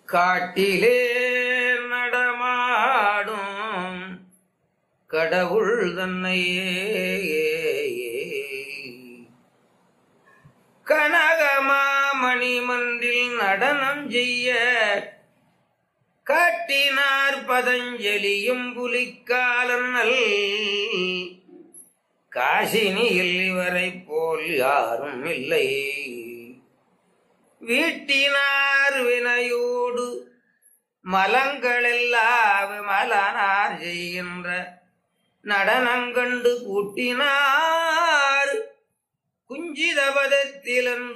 காட்டிலே நடமாடும் கடவுள் தன்னையே கனகமாமணி மன்றில் நடனம் செய்ய காட்டினார் பதஞ்சலியும் புலிக்காலன்னல் காசினியில் இவரை போல் யாரும் இல்லை வீட்டினார் வினையோடு மலங்களெல்லாம் மலனார் செய்கின்ற நடனங்கண்டு கூட்டினார் குஞ்சித பதத்திலன்